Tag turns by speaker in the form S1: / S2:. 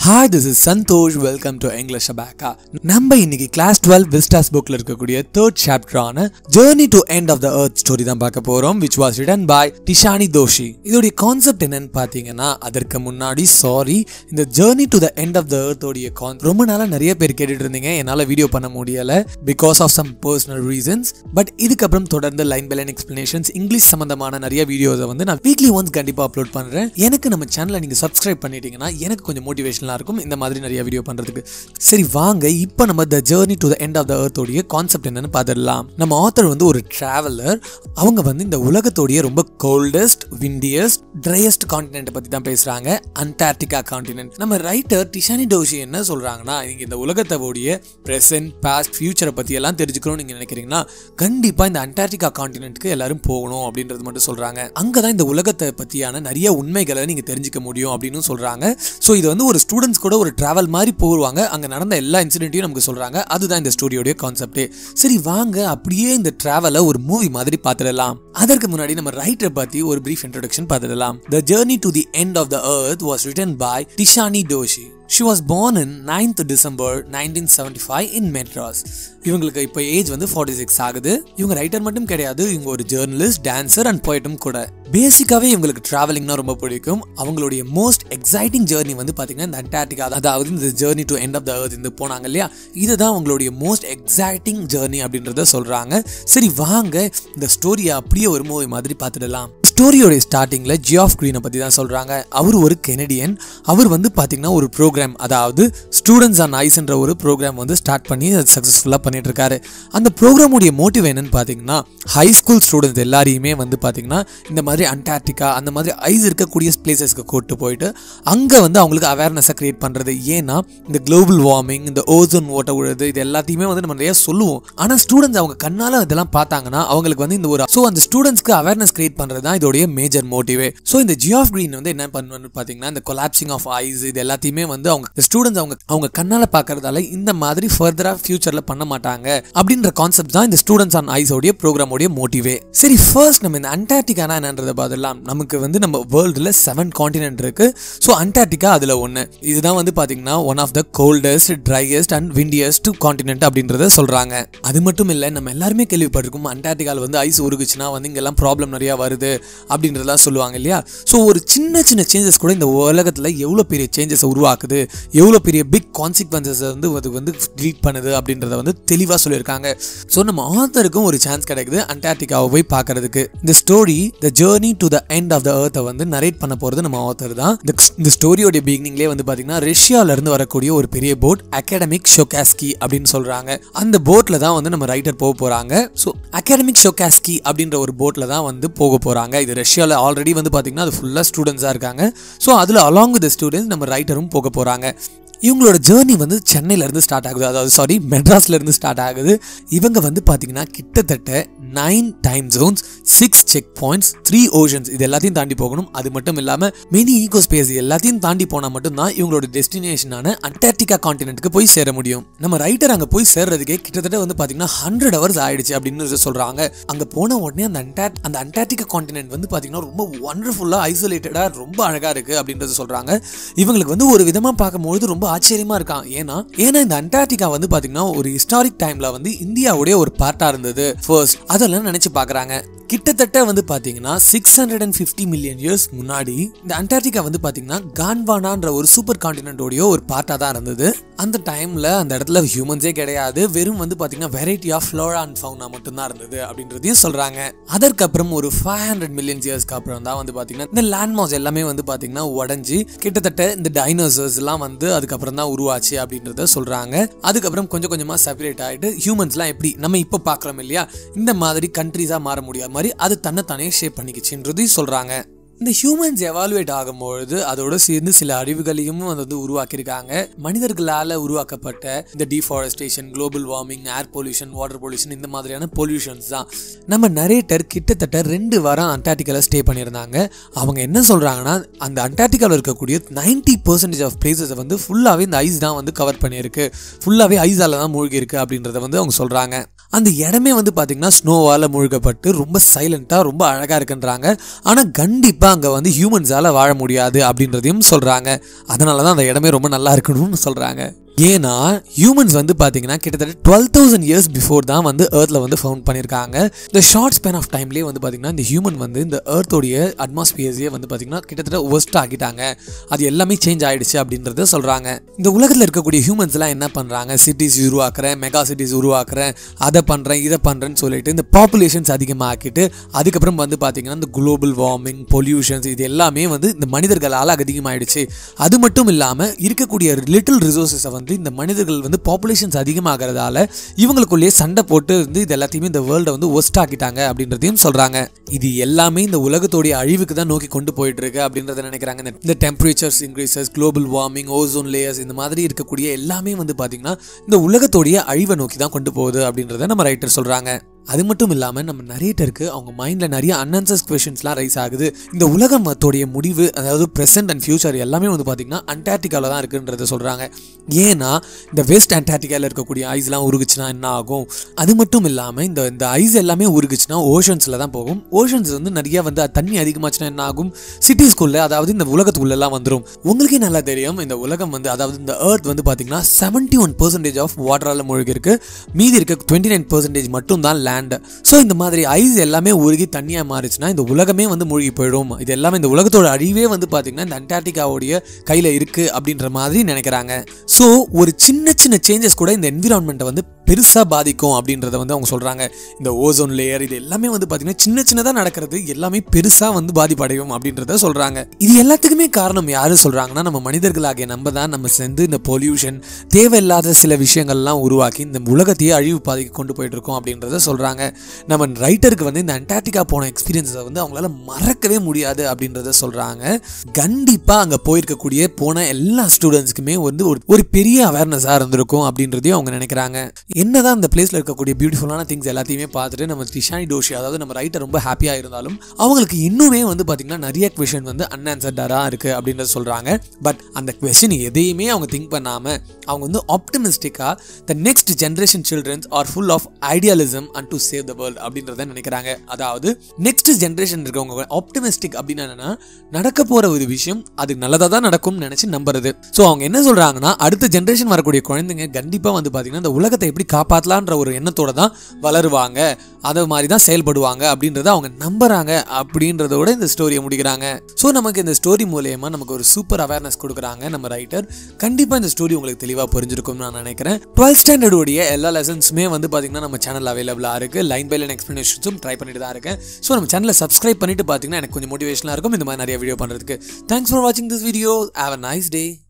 S1: hi this is Santhosh welcome to English அபேக்கா நம்ம இன்னைக்கு கிளாஸ் டுவெல் விஸ்டாஸ் புக்ல இருக்கக்கூடிய தேர்ட் சாப்டரான journey to end of the earth story தான் பார்க்க போறோம் which was written by Tishani Doshi இதோடைய கான்செப்ட் என்னன்னு பார்த்தீங்கன்னா அதற்கு முன்னாடி சாரி இந்த journey to the end of the எர்த்தோடைய கான் ரொம்ப நாளாக நிறைய பேர் கேட்டுட்டு இருந்தீங்க என்னால் வீடியோ பண்ண முடியல because of some personal reasons but இதுக்கப்புறம் தொடர்ந்து line by line explanations English சம்பந்தமான நிறைய வீடியோஸை வந்து நான் வீக்லி ஒன்ஸ் கண்டிப்பாக அப்லோட் பண்ணுறேன் எனக்கு நம்ம சேனலை நீங்கள் சப்ஸ்கிரைப் பண்ணிட்டீங்கன்னா எனக்கு கொஞ்சம் மோட்டிவேஷனாக இருக்கும் இந்த மாதிரி நிறைய வீடியோ பண்ணுறதுக்கு சரி வாங்க இப்போ நம்ம the journey to the end of the எர்த்தோடைய கான்செப்ட் என்னன்னு பார்த்துடலாம் நம்ம ஆத்தர் வந்து ஒரு ட்ராவலர் அவங்க வந்து இந்த உலகத்தோடைய ரொம்ப கோல்டஸ்ட் விண்டியஸ்ட் ட்ரையஸ்ட் காண்டினென்ட்டை பற்றி தான் பேசுகிறாங்க அண்டார்டிகா காண்டினென்ட் நம்ம ரைட்டர் டிஷானி டோஷி என்ன சொல்கிறாங்கன்னா நீங்கள் இந்த உலகத்தோடைய ப்ரெசன்ட் பாஸ்ட் ஃபியூச்சரை பற்றி எல்லாம் தெரிஞ்சுக்கணும்னு நீங்கள் நினைக்கிறீங்கன்னா கண்டிப்பாக இந்த அண்டார்டிகா காண்டினென்ட்க்கு எல்லாரும் போகணும் அப்படின்றது மட்டும் சொல்கிறாங்க அங்கே தான் இந்த உலகத்தை பற்றியான நிறைய உண்மைகளை நீங்கள் தெரிஞ்சுக்க முடியும் அப்படின்னு சொல்கிறாங்க ஸோ இது வந்து ஒரு ஸ்டூடெண்ட்ஸ் கூட ஒரு டிராவல் மாதிரி போடுவாங்க அங்கே நடந்த எல்லா இன்சிடென்ட்டையும் நமக்கு சொல்கிறாங்க அதுதான் இந்த ஸ்டோரியோடைய கான்செப்டே சரி வாங்க அப்படியே இந்த டிராவலை ஒரு மூவி மாதிரி பார்த்துடலாம் அதற்கு முன்னாடி நம்ம ரைட்டர் பற்றி ஒரு பிரீஃப் இன்ட்ரோடக்ஷன் பார்த்துடலாம் the journey to the end of the earth was written by Tishani Doshi she was born in 9th December nineteen seventy five in Madras இவங்களுக்கு இப்போ ஏஜ் வந்து ஃபார்ட்டி சிக்ஸ் ஆகுது இவங்க ரைட்டர் மட்டும் கிடையாது இவங்க ஒரு ஜேர்னலிஸ்ட் டான்சர் அண்ட் போய்ட்டும் கூட பேசிக்காவே இவங்களுக்கு டிராவலிங்னா ரொம்ப பிடிக்கும் அவங்களுடைய மோஸ்ட் எக்ஸைட்டிங் ஜேர்னி வந்து பார்த்தீங்கன்னா இந்த அண்டார்டிகா அதாவது இந்த journey to end of the earth இந்த போனாங்க இல்லையா இதுதான் அவங்களுடைய மோஸ்ட் எக்ஸைட்டிங் ஜேர்னி அப்படின்றத சொல்றாங்க சரி வாங்க இந்த ஸ்டோரியை அப்படியே ஒரு மூவி மாதிரி பார்த்துடலாம் ஸ்டோரியோட ஸ்டார்டிங்ல ஜியாஃப் கிரீனை பத்தி தான் சொல்றாங்க அவர் ஒரு கெனடியன் அவர் வந்து பாத்தீங்கன்னா ஒரு ப்ரோக்ராம் அதாவது ஸ்டூடெண்ட்ஸ் ஆன் ஐஸ்ன்ற ஒரு ப்ரோக்ராம் வந்து ஸ்டார்ட் பண்ணி சக்ஸஸ்ஃபுல்லாக பண்ணிட்டு இருக்காரு அந்த ப்ரோக்ராமுடைய மோட்டிவ் என்னன்னு பார்த்தீங்கன்னா ஹை ஸ்கூல் ஸ்டூடெண்ட்ஸ் எல்லாரையுமே வந்து பார்த்தீங்கன்னா இந்த மாதிரி அண்டார்டிகா அந்த மாதிரி ஐஸ் இருக்கக்கூடிய பிளேசஸ்க்கு கூட்டு போயிட்டு அங்கே வந்து அவங்களுக்கு அவேர்னஸை கிரியேட் பண்ணுறது ஏன்னா இந்த குளோபல் வார்மிங் இந்த ஓசோன் ஓட்ட விழுது இது எல்லாத்தையுமே வந்து நம்ம நிறைய சொல்லுவோம் ஆனால் ஸ்டூடெண்ட்ஸ் அவங்க கண்ணால் இதெல்லாம் பார்த்தாங்கன்னா அவங்களுக்கு வந்து இந்த ஒரு ஸோ அந்த ஸ்டூடெண்ட்ஸ்க்கு அவேர்னஸ் கிரியேட் பண்ணுறது தான் இதோடைய மேஜர் மோட்டிவே ஸோ இந்த ஜியாஃப் கிரீன் வந்து என்ன பண்ணுவான்னு பார்த்தீங்கன்னா இந்த கொலாப்சிங் ஆஃப் ஐஸ் இது எல்லாத்தையுமே வந்து அவங்க ஸ்டூடெண்ட்ஸ் அவங்க அவங்க கண்ணால் பார்க்கறதால இந்த மாதிரி ஃபர்தராக ஃபியூச்சரில் பண்ண மாட்டாங்க அப்படின்ற கான்செப்ட் தான் இந்த ஸ்டூடெண்ட்ஸ் ஆன் ஐஸோடைய ப்ரோக்ராமோடைய மோட்டிவே சரி ஃபர்ஸ்ட் நம்ம இந்த அண்டார்டிகானா என்னன்றதை பார்த்துடலாம் நமக்கு வந்து நம்ம வேர்ல்டில் செவன் காண்டினென்ட் இருக்கு ஸோ அண்டார்டிகா அதில் ஒன்று இதுதான் வந்து பார்த்தீங்கன்னா one of the coldest driest and windiest continent அப்படின்றத சொல்கிறாங்க அது மட்டும் இல்லை நம்ம எல்லாருமே கேள்விப்பட்டிருக்கோம் அண்டார்டிகாவில் வந்து ஐஸ் உருகுச்சுன்னா வந்து இங்கெல்லாம் ப்ராப்ளம் நிறையா வருது அப்படின்றதெல்லாம் சொல்லுவாங்க இல்லையா ஸோ ஒரு சின்ன சின்ன சேஞ்சஸ் கூட இந்த உலகத்தில் எவ்வளோ பெரிய சேஞ்சஸை உருவாக்குது எவ்வளோ பெரிய பிக் கான்சிக்வன்சஸ் வந்து அது வந்து ட்ரீட் பண்ணுது அப்படின்றத வந்து தெளிவாக சொல்லியிருக்காங்க ஸோ நம்ம ஆத்தருக்கும் ஒரு சான்ஸ் கிடைக்குது அண்டார்டிகாவை போய் பார்க்கறதுக்கு இந்த story the journey to the end of the எர்த்தை வந்து நரேட் பண்ண போகிறது நம்ம ஆத்தர் தான் இந்த இந்த ஸ்டோரியோட பிகினிங்லேயே வந்து பார்த்தீங்கன்னா ரஷ்யால இருந்து வரக்கூடிய ஒரு பெரிய போட் அகாடமிக் ஷோகாஸ்கி அப்படின்னு சொல்றாங்க அந்த போட்ல தான் வந்து நம்ம ரைட்டர் போக போறாங்க ஸோ அகாடமிக் ஷோகாஸ்கி அப்படின்ற ஒரு போட்ல தான் வந்து போக போறாங்க இது ரஷ்யாவில் ஆல்ரெடி வந்து பார்த்தீங்கன்னா அது ஃபுல்லாக ஸ்டூடெண்ட்ஸாக இருக்காங்க ஸோ அதில் அலாங் வித் ஸ்டூடெண்ட்ஸ் நம்ம ரைட்டரும் போக போறாங்க இவங்களோட ஜேர்னி வந்து சென்னையிலேருந்து ஸ்டார்ட் ஆகுது அதாவது சாரி மெட்ராஸ்லேருந்து ஸ்டார்ட் ஆகுது இவங்க வந்து பார்த்தீங்கன்னா கிட்டத்தட்ட nine time zones six checkpoints three oceans இது எல்லாத்தையும் தாண்டி போகணும் அது மட்டும் இல்லாமல் மெனி ஈகோ ஸ்பேஸ் எல்லாத்தையும் தாண்டி போனால் மட்டும்தான் இவங்களோட டெஸ்டினேஷனான அண்டார்டிகா காண்டினென்ட்க்கு போய் சேர முடியும் நம்ம ரைட்டர் அங்கே போய் சேர்றதுக்கே கிட்டத்தட்ட வந்து பார்த்தீங்கன்னா ஹண்ட்ரட் ஹவர்ஸ் ஆயிடுச்சு அப்படின்னு சொல்கிறாங்க அங்கே போன உடனே அந்த அண்டார் அந்த அண்டார்டிகா காண்டினென்ட் வந்து பார்த்தீங்கன்னா ரொம்ப ஒண்டர்ஃபுல்லாக ஐசோலேட்டடாக ரொம்ப அழகாக இருக்குது அப்படின்றது சொல்கிறாங்க இவங்களுக்கு வந்து ஒரு விதமாக பார்க்கும்போது ரொம்ப ஆச்சரியமா இருக்கான் ஏன்னா ஏன்னா இந்த அண்டார்டிகா வந்து பாத்தீங்கன்னா ஒரு ஹிஸ்டாரிக் டைம்ல வந்து இந்தியாவுடைய ஒரு பார்ட்டா இருந்தது ஃபர்ஸ்ட் அதெல்லாம் நினைச்சு பாக்குறாங்க கிட்டத்தட்ட வந்து பாத்தீங்கன்னா six hundred and fifty million years முன்னாடி இந்த அண்டார்டிகா வந்து பாத்தீங்கன்னா கான்வானான்ற ஒரு சூப்பர் காண்டினென்டோடைய ஒரு பார்ட்டா தான் இருந்தது அந்த டைம்ல அந்த இடத்துல ஹியூமன்ஸே கிடையாது வெறும் வந்து பாத்தீங்கன்னா variety of flora and fauna மட்டும்தான் இருந்தது அப்படின்றதையும் சொல்றாங்க அதற்கப்புறம் ஒரு ஃபைவ் ஹண்ட்ரட் மில்லியன் இயர்ஸ்க்கு அப்புறம் தான் வந்து பாத்தீங்கன்னா இந்த லேண்ட் மாஸ் எல்லாமே வந்து பாத்தீங்கன்னா உடஞ்சி கிட்டத்தட்ட இந்த டைனோசர்ஸ் எல்லாம் வந்து அதுக்கப்புறம் தான் உருவாச்சு அப்படின்றத சொல்றாங்க அதுக்கப்புறம் கொஞ்சம் கொஞ்சமா செப்பரேட் ஆயிட்டு ஹியூமன்ஸ்லாம் எப்படி நம்ம இப்போ பார்க்குறோம் இல்லையா இந்த மாதிரி கண்ட்ரீஸா மாற முடியாத மாதிரி அது தன்னைத்தானே ஷேப் பண்ணிக்கிச்சுன்றதையும் சொல்றாங்க இந்த ஹியூமன்ஸ் எவாலுவேட் ஆகும்பொழுது அதோட சேர்ந்து சில அறிவுகளையும் அது வந்து உருவாக்கியிருக்காங்க மனிதர்களால் உருவாக்கப்பட்ட இந்த deforestation global warming air pollution water pollution இந்த மாதிரியான பொல்யூஷன்ஸ் தான் நம்ம நரேட்டர் கிட்டத்தட்ட ரெண்டு வாரம் அண்டார்டிகாவில் ஸ்டே பண்ணியிருந்தாங்க அவங்க என்ன சொல்கிறாங்கன்னா அந்த அண்டார்டிகாவில் இருக்கக்கூடிய நைன்டி பர்சன்டேஜ் ஆஃப் பிளேசஸை வந்து ஃபுல்லாகவே இந்த ஐஸ் தான் வந்து கவர் பண்ணியிருக்கு ஃபுல்லாகவே ஐஸால் தான் மூழ்கி இருக்கு அப்படின்றத வந்து அவங்க சொல்கிறாங்க அந்த இடமே வந்து பார்த்தீங்கன்னா ஸ்னோவால் மூழ்கப்பட்டு ரொம்ப சைலண்ட்டாக ரொம்ப அழகாக இருக்குன்றாங்க ஆனால் கண்டிப்பாக அங்கே வந்து ஹியூமன்ஸால் வாழ முடியாது அப்படின்றதையும் சொல்கிறாங்க அதனால தான் அந்த இடமே ரொம்ப நல்லா இருக்கணும்னு சொல்கிறாங்க ஏன்னா ஹியூமன்ஸ் வந்து பார்த்தீங்கன்னா கிட்டத்தட்ட டுவெல் தௌசண்ட் இயர்ஸ் பிஃபோர் தான் வந்து ஏர்த்தில் வந்து ஃபவுண்ட் பண்ணியிருக்காங்க இந்த ஷார்ட் ஸ்பேன் ஆஃப் டைம்லேயே வந்து பார்த்தீங்கன்னா இந்த ஹியூமன் வந்து இந்த ஏர்த்தோடைய அட்மாஸ்பியர்ஸே வந்து பார்த்தீங்கன்னா கிட்டத்தட்ட ஒஸ்ட் ஆக்கிட்டாங்க அது எல்லாமே சேஞ்ச் ஆயிடுச்சு அப்படின்றத சொல்கிறாங்க இந்த உலகத்தில் இருக்கக்கூடிய ஹியூமன்ஸ்லாம் என்ன பண்ணுறாங்க சிட்டிஸ் உருவாக்குறேன் மெகா சிட்டிஸ் உருவாக்குறேன் அதை பண்ணுறேன் இதை பண்ணுறேன்னு சொல்லிட்டு இந்த பாப்புலேஷன்ஸ் அதிகமாக்கிட்டு அதுக்கப்புறம் வந்து பார்த்தீங்கன்னா இந்த குளோபல் வார்மிங் பொல்யூஷன்ஸ் இது எல்லாமே வந்து இந்த மனிதர்களால் அதிகமாயிடுச்சு அது மட்டும் இல்லாமல் இருக்கக்கூடிய லிட்டில் ரிசோர்ஸஸை வந்து இந்த மனிதர்கள் வந்து பாப்புலேஷன்ஸ் அதிகமாகிறதால இவங்களுக்குள்ளேயே சண்டை போட்டு வந்து இது எல்லாத்தையுமே இந்த வேர்ல்டை வந்து ஒஸ்ட் ஆக்கிட்டாங்க அப்படின்றதையும் சொல்கிறாங்க இது எல்லாமே இந்த உலகத்தோடைய அழிவுக்கு தான் நோக்கி கொண்டு போயிட்டு இருக்கு அப்படின்றத நினைக்கிறாங்க இந்த- இந்த temperatures increases global warming ozone layers இந்த மாதிரி இருக்கக்கூடிய எல்லாமே வந்து பார்த்தீங்கன்னா இந்த உலகத்தோடைய அழிவை நோக்கி தான் கொண்டு போகுது அப்படின்றத நம்ம ரைட்டர் சொல்கிறாங்க அது மட்டும் இல்லாமல் நம்ம நரேட்டருக்கு அவங்க மைண்டில் நிறைய அன்ஆன்சர்ஸ் கொஷின்ஸ்லாம் ரைஸ் ஆகுது இந்த உலகத்தோடைய முடிவு அதாவது ப்ரெசென்ட் அண்ட் ஃபியூச்சர் எல்லாமே வந்து பார்த்திங்கன்னா அண்டார்டிகாவில் தான் இருக்குன்றத சொல்கிறாங்க ஏன்னா இந்த வெஸ்ட் அண்டார்டிகாவில் இருக்கக்கூடிய ஐஸ்லாம் உருகுச்சுன்னா என்ன ஆகும் அது மட்டும் இல்லாமல் இந்த இந்த ஐஸ் எல்லாமே உருகுச்சுன்னா ஓஷன்ஸில் தான் போகும் ஓஷன்ஸ் வந்து நிறைய வந்து தண்ணி அதிகமாச்சுன்னா என்ன ஆகும் சிட்டிஸ்குள்ளே அதாவது இந்த உலகத்துக்குள்ளெல்லாம் வந்துடும் உங்களுக்கே நல்லா தெரியும் இந்த உலகம் வந்து அதாவது இந்த எர்த் வந்து பார்த்தீங்கன்னா செவன்ட்டி ஒன் பர்சன்டேஜ் ஆஃப் வாட்டரால் மூழ்கி இருக்கு மீதி இருக்க டுவெண்ட்டி நைன் பர்சன்டேஜ் மட்டும் தான் லேண்ட் ஸோ இந்த மாதிரி ஐஸ் எல்லாமே உருகி தண்ணியாக மாறிச்சுன்னா இந்த உலகமே வந்து மூழ்கி போயிடும் இது எல்லாமே இந்த உலகத்தோட அழிவே வந்து பார்த்தீங்கன்னா இந்த அண்டார்டிகாவுடைய கையில் இருக்குது அப்படின்ற மாதிரி நினைக்கிறாங்க ஸோ ஒரு சின்ன சின்ன சேஞ்சஸ் கூட இந்த என்விரான்மெண்ட்டை வந்து பெருசாக பாதிக்கும் அப்படின்றத வந்து அவங்க சொல்கிறாங்க இந்த ஓசோன் லேயர் இது எல்லாமே வந்து பார்த்தீங்கன்னா சின்ன சின்னதாக நடக்கிறது எல்லாமே பெருசாக வந்து பாதிப்படையும் அப்படின்றத சொல்கிறாங்க இது எல்லாத்துக்குமே காரணம் யாரு சொல்கிறாங்கன்னா நம்ம மனிதர்களாகிய நம்ம தான் நம்ம சேர்ந்து இந்த பொல்யூஷன் தேவையில்லாத சில விஷயங்கள்லாம் உருவாக்கி இந்த உலகத்தையே அழிவு பாதைக்கு கொண்டு போயிட்டு இருக்கோம் அப்படின்றத சொல்கிறாங்க நம்ம ரைட்டருக்கு வந்து இந்த அண்டார்டிகா போன எக்ஸ்பீரியன்ஸை வந்து அவங்களால மறக்கவே முடியாது அப்படின்றத சொல்கிறாங்க கண்டிப்பாக அங்கே போயிருக்கக்கூடிய போன எல்லா ஸ்டூடெண்ட்ஸ்க்குமே வந்து ஒரு ஒரு பெரிய அவேர்னஸாக இருந்திருக்கும் அப்படின்றதையும் அவங்க நினைக்கிறாங்க என்னதான் அந்த பிளேஸில் இருக்கக்கூடிய பியூட்டிஃபுல்லான திங்ஸ் எல்லாத்தையுமே பார்த்துட்டு நம்ம திஷானி டோஷி அதாவது நம்ம ரைட்டர் ரொம்ப ஹாப்பியாக இருந்தாலும் அவங்களுக்கு இன்னுமே வந்து பார்த்திங்கன்னா நிறைய கொஷின் வந்து அன்ஆன்சர்டாக இருக்குது அப்படின்றத சொல்கிறாங்க பட் அந்த கொஷின் எதையுமே அவங்க திங்க் பண்ணாமல் அவங்க வந்து ஆப்டிமிஸ்டிக்காக the next generation childrens are full of idealism and to save the world அப்படின்றத நினைக்கிறாங்க அதாவது நெக்ஸ்ட் ஜென்ரேஷன் இருக்கவங்க ஆப்டிமிஸ்டிக் அப்படின்னு என்னன்னா நடக்க போகிற ஒரு விஷயம் அது நல்லதாக தான் நடக்கும்னு நினச்சி நம்புறது ஸோ அவங்க என்ன சொல்கிறாங்கன்னா அடுத்த ஜென்ரேஷன் வரக்கூடிய குழந்தைங்க கண்டிப்பாக வந்து பார்த்தீங்கன்னா இந்த உலகத்தை எப்படி காப்பாற்றலான்ற ஒரு எண்ணத்தோட தான் வளருவாங்க அதை மாதிரி தான் செயல்படுவாங்க அப்படின்றத அவங்க நம்புறாங்க அப்படின்றதோட இந்த ஸ்டோரியை முடிக்கிறாங்க ஸோ நமக்கு இந்த ஸ்டோரி மூலயமா நமக்கு ஒரு சூப்பர் அவேர்னஸ் கொடுக்குறாங்க நம்ம ரைட்டர் கண்டிப்பாக இந்த ஸ்டோரி உங்களுக்கு தெளிவாக புரிஞ்சிருக்கும்னு நான் நினைக்கிறேன் டுவெல்த் ஸ்டாண்டர்டுடைய எல்லா லெசன்ஸுமே வந்து பார்த்தீங்கன்னா நம்ம சேனல் அவைலபிளாக இருக்குது லைன் பை லைன் எக்ஸ்ப்ளனேஷன்ஸும் ட்ரை பண்ணிட்டு தான் இருக்கேன் ஸோ நம்ம சேனலை சப்ஸ்கிரைப் பண்ணிட்டு பார்த்தீங்கன்னா எனக்கு கொஞ்சம் மோட்டிவேஷனாக இருக்கும் இந்த மாதிரி நிறைய வீடியோ பண்ணுறதுக்கு தேங்க்ஸ் ஃபார் வாட்சிங் this video have a nice day